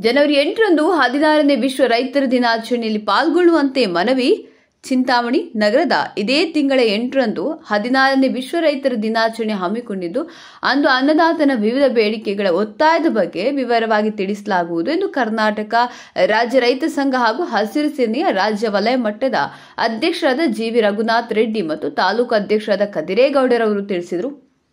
ಜನವರಿ ಎಂಟರಂದು ಹದಿನಾರನೇ ವಿಶ್ವ ರೈತರ ದಿನಾಚರಣೆಯಲ್ಲಿ ಪಾಲ್ಗೊಳ್ಳುವಂತೆ ಮನವಿ ಚಿಂತಾಮಣಿ ನಗರದ ಇದೇ ತಿಂಗಳ ಎಂಟರಂದು ಹದಿನಾರನೇ ವಿಶ್ವ ರೈತರ ದಿನಾಚರಣೆ ಹಮ್ಮಿಕೊಂಡಿದ್ದು ಅಂದು ಅನ್ನದಾತನ ವಿವಿಧ ಬೇಡಿಕೆಗಳ ಒತ್ತಾಯದ ಬಗ್ಗೆ ವಿವರವಾಗಿ ತಿಳಿಸಲಾಗುವುದು ಎಂದು ಕರ್ನಾಟಕ ರಾಜ್ಯ ರೈತ ಸಂಘ ಹಾಗೂ ಹಸಿರು ಸೇನೆಯ ರಾಜ್ಯ ವಲಯ ಮಟ್ಟದ ಅಧ್ಯಕ್ಷರಾದ ಜಿವಿ ರಘುನಾಥ್ ರೆಡ್ಡಿ ಮತ್ತು ತಾಲೂಕು ಅಧ್ಯಕ್ಷರಾದ ಕದಿರೇಗೌಡರವರು ತಿಳಿಸಿದರು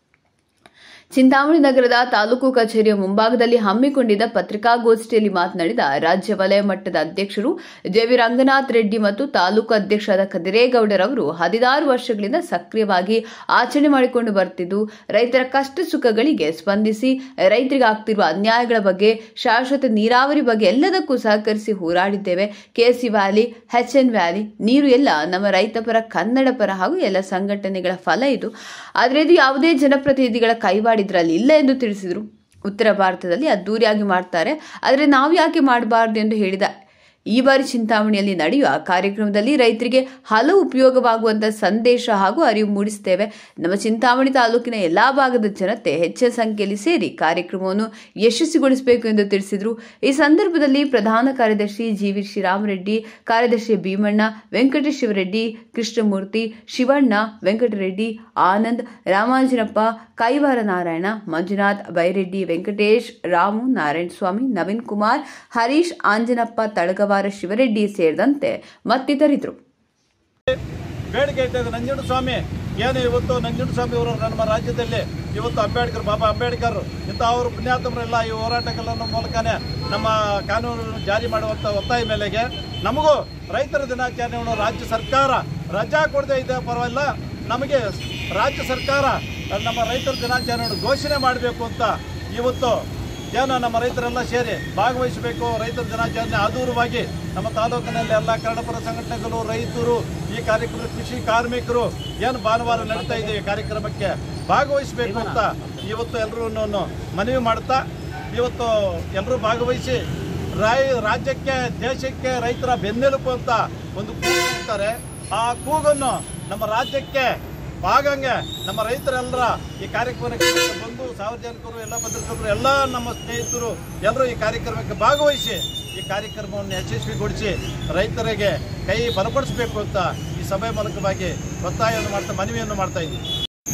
ಚಿಂತಾಮಣಿ ನಗರದ ತಾಲೂಕು ಕಚೇರಿಯ ಮುಂಭಾಗದಲ್ಲಿ ಹಮ್ಮಿಕೊಂಡಿದ್ದ ಪತ್ರಿಕಾಗೋಷ್ಠಿಯಲ್ಲಿ ಮಾತನಾಡಿದ ರಾಜ್ಯ ವಲಯ ಮಟ್ಟದ ಅಧ್ಯಕ್ಷರು ಜೆವಿ ರಂಗನಾಥ್ ರೆಡ್ಡಿ ಮತ್ತು ತಾಲೂಕು ಅಧ್ಯಕ್ಷರಾದ ಕದಿರೇಗೌಡರವರು ಹದಿನಾರು ವರ್ಷಗಳಿಂದ ಸಕ್ರಿಯವಾಗಿ ಆಚರಣೆ ಮಾಡಿಕೊಂಡು ಬರುತ್ತಿದ್ದು ರೈತರ ಕಷ್ಟ ಸುಖಗಳಿಗೆ ಸ್ಪಂದಿಸಿ ರೈತರಿಗೆ ಆಗ್ತಿರುವ ಅನ್ಯಾಯಗಳ ಬಗ್ಗೆ ಶಾಶ್ವತ ನೀರಾವರಿ ಬಗ್ಗೆ ಎಲ್ಲದಕ್ಕೂ ಸಹಕರಿಸಿ ಹೋರಾಡಿದ್ದೇವೆ ಕೆಸಿ ವ್ಯಾಲಿ ಎನ್ ವ್ಯಾಲಿ ನೀರು ಎಲ್ಲ ನಮ್ಮ ರೈತ ಪರ ಕನ್ನಡ ಪರ ಹಾಗೂ ಎಲ್ಲ ಸಂಘಟನೆಗಳ ಫಲ ಇದು ಆದರೆ ಇದು ಯಾವುದೇ ಜನಪ್ರತಿನಿಧಿಗಳ ಕೈವಾಡಿದ್ರಲ್ಲಿ ಇಲ್ಲ ಎಂದು ತಿಳಿಸಿದರು ಉತ್ತರ ಭಾರತದಲ್ಲಿ ಅದ್ದೂರಿಯಾಗಿ ಮಾಡ್ತಾರೆ ಆದರೆ ನಾವು ಯಾಕೆ ಮಾಡಬಾರದು ಎಂದು ಹೇಳಿದ ಈ ಬಾರಿ ಚಿಂತಾಮಣಿಯಲ್ಲಿ ನಡೆಯುವ ಕಾರ್ಯಕ್ರಮದಲ್ಲಿ ರೈತರಿಗೆ ಹಲವು ಉಪಯೋಗವಾಗುವಂತಹ ಸಂದೇಶ ಹಾಗೂ ಅರಿವು ಮೂಡಿಸುತ್ತೇವೆ ನಮ್ಮ ಚಿಂತಾಮಣಿ ತಾಲೂಕಿನ ಎಲ್ಲಾ ಭಾಗದ ಜನತೆ ಹೆಚ್ಚಿನ ಸಂಖ್ಯೆಯಲ್ಲಿ ಸೇರಿ ಕಾರ್ಯಕ್ರಮವನ್ನು ಯಶಸ್ವಿಗೊಳಿಸಬೇಕು ಎಂದು ತಿಳಿಸಿದರು ಈ ಸಂದರ್ಭದಲ್ಲಿ ಪ್ರಧಾನ ಕಾರ್ಯದರ್ಶಿ ಜಿವಿ ಶ್ರೀರಾಮರೆಡ್ಡಿ ಕಾರ್ಯದರ್ಶಿ ಭೀಮಣ್ಣ ವೆಂಕಟೇಶ್ ಶಿವರೆಡ್ಡಿ ಕೃಷ್ಣಮೂರ್ತಿ ಶಿವಣ್ಣ ವೆಂಕಟರೆಡ್ಡಿ ಆನಂದ್ ರಾಮಾಂಜನಪ್ಪ ಕೈವಾರ ನಾರಾಯಣ ಮಂಜುನಾಥ್ ಬೈರೆಡ್ಡಿ ವೆಂಕಟೇಶ್ ರಾಮು ನಾರಾಯಣ ಸ್ವಾಮಿ ನವೀನ್ ಕುಮಾರ್ ಹರೀಶ್ ಆಂಜನಪ್ಪ ತಳಗವಾರ ಶಿವರೆಡ್ಡಿ ಸೇರಿದಂತೆ ಮತ್ತಿತರಿದ್ದರು ಬೇಡಿಕೆ ಇರ್ತದೆ ನಂಜುಂಡ ಸ್ವಾಮಿ ಏನು ಇವತ್ತು ನಂಜುಂಡ ಸ್ವಾಮಿ ಅವರು ನಮ್ಮ ರಾಜ್ಯದಲ್ಲಿ ಇವತ್ತು ಅಂಬೇಡ್ಕರ್ ಬಾಬಾ ಅಂಬೇಡ್ಕರ್ ಇಂಥ ಅವರು ಪುಣ್ಯಾತ್ಮರೆಲ್ಲ ಈ ಹೋರಾಟಗಳ ಮೂಲಕನೇ ನಮ್ಮ ಕಾನೂನು ಜಾರಿ ಮಾಡುವಂಥ ಒತ್ತಾಯ ಮೇಲೆಗೆ ನಮಗೂ ರೈತರ ದಿನಾಚರಣೆಯನ್ನು ರಾಜ್ಯ ಸರ್ಕಾರ ರಜಾ ಕೊಡದೇ ಇದೆ ಪರವಾಗಿಲ್ಲ ನಮಗೆ ರಾಜ್ಯ ಸರ್ಕಾರ ನಮ್ಮ ರೈತರ ದಿನಾಚರಣೆಯನ್ನು ಘೋಷಣೆ ಮಾಡಬೇಕು ಅಂತ ಇವತ್ತು ಏನು ನಮ್ಮ ರೈತರೆಲ್ಲ ಸೇರಿ ಭಾಗವಹಿಸಬೇಕು ರೈತರ ದಿನಾಚರಣೆ ಆದೂರವಾಗಿ ನಮ್ಮ ತಾಲೂಕಿನಲ್ಲಿ ಎಲ್ಲ ಕನ್ನಡಪರ ಸಂಘಟನೆಗಳು ರೈತರು ಈ ಕಾರ್ಯಕ್ರಮ ಕೃಷಿ ಕಾರ್ಮಿಕರು ಏನು ಭಾನುವಾರ ನಡೀತಾ ಇದೆ ಈ ಕಾರ್ಯಕ್ರಮಕ್ಕೆ ಭಾಗವಹಿಸಬೇಕು ಅಂತ ಇವತ್ತು ಎಲ್ಲರೂ ಮನವಿ ಮಾಡ್ತಾ ಇವತ್ತು ಎಲ್ಲರೂ ಭಾಗವಹಿಸಿ ರಾಯ್ ರಾಜ್ಯಕ್ಕೆ ದೇಶಕ್ಕೆ ರೈತರ ಬೆನ್ನೆಲುಬು ಅಂತ ಒಂದು ಕೂಗು ಕೂಗ್ತಾರೆ ಆ ಕೂಗನ್ನು ನಮ್ಮ ರಾಜ್ಯಕ್ಕೆ ಆಗಂಗೆ ನಮ್ಮ ರೈತರೆಲ್ಲರ ಈ ಕಾರ್ಯಕ್ರಮಕ್ಕೆ ಬಂದು ಸಾರ್ವಜನಿಕರು ಎಲ್ಲ ಪತ್ರಕರ್ತರು ಎಲ್ಲ ನಮ್ಮ ಸ್ನೇಹಿತರು ಎಲ್ಲರೂ ಈ ಕಾರ್ಯಕ್ರಮಕ್ಕೆ ಭಾಗವಹಿಸಿ ಈ ಕಾರ್ಯಕ್ರಮವನ್ನು ಯಶಸ್ವಿಗೊಳಿಸಿ ರೈತರಿಗೆ ಕೈ ಬಲಪಡಿಸಬೇಕು ಅಂತ ಈ ಸಭೆ ಮೂಲಕವಾಗಿ ಒತ್ತಾಯವನ್ನು ಮಾಡ್ತಾ ಮನವಿಯನ್ನು ಮಾಡ್ತಾ ಇದ್ದೀವಿ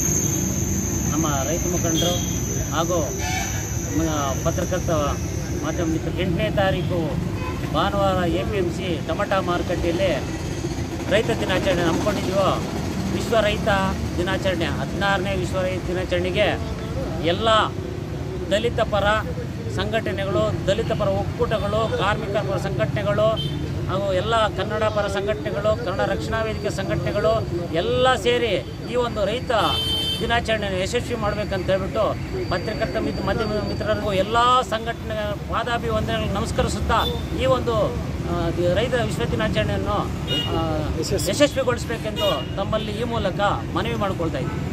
ನಮ್ಮ ರೈತ ಮುಖಂಡರು ಹಾಗೂ ಮ- ಪತ್ರಕರ್ತ ಮಾಧ್ಯಮ ಮಿತ್ರ ಎಂಟನೇ ತಾರೀಕು ಭಾನುವಾರ A P M C tomato ಮಾರುಕಟ್ಟೆಯಲ್ಲಿ ರೈತ ದಿನಾಚರಣೆ ಹಮ್ಮಿಕೊಂಡಿದ್ದೀವೋ ವಿಶ್ವ ರೈತ ದಿನಾಚರಣೆ ಹದಿನಾರನೇ ವಿಶ್ವ ರೈತ ದಿನಾಚರಣೆಗೆ ಎಲ್ಲ ದಲಿತ ಪರ ಸಂಘಟನೆಗಳು ದಲಿತ ಪರ ಒಕ್ಕೂಟಗಳು ಕಾರ್ಮಿಕರ ಪರ ಸಂಘಟನೆಗಳು ಹಾಗೂ ಎಲ್ಲ ಕನ್ನಡ ಪರ ಸಂಘಟನೆಗಳು ಕನ್ನಡ ರಕ್ಷಣಾ ವೇದಿಕೆ ಸಂಘಟನೆಗಳು ಎಲ್ಲ ಸೇರಿ ಈ ಒಂದು ರೈತ ದಿನಾಚರಣೆಯನ್ನು ಯಶಸ್ವಿ ಮಾಡಬೇಕಂತ ಹೇಳ್ಬಿಟ್ಟು ಪತ್ರಕರ್ತ ಮಿತ್ರ ಮಾಧ್ಯಮ ಮಿತ್ರರಿಗೂ ಎಲ್ಲ ಸಂಘಟನೆ ಪಾದಾಭಿವಂದನೆಗಳು ನಮಸ್ಕರಿಸುತ್ತಾ ಈ ಒಂದು ಆ, ದಿ- ರೈತ ವಿಶ್ವ ದಿನಾಚರಣೆಯನ್ನು ಆ, ಯಶಸ್ವಿಗೊಳಿಸಬೇಕೆಂದು ತಮ್ಮಲ್ಲಿ ಈ ಮೂಲಕ ಮನವಿ ಮಾಡಿಕೊಳ್ತಾ ಇದ್ದೀನಿ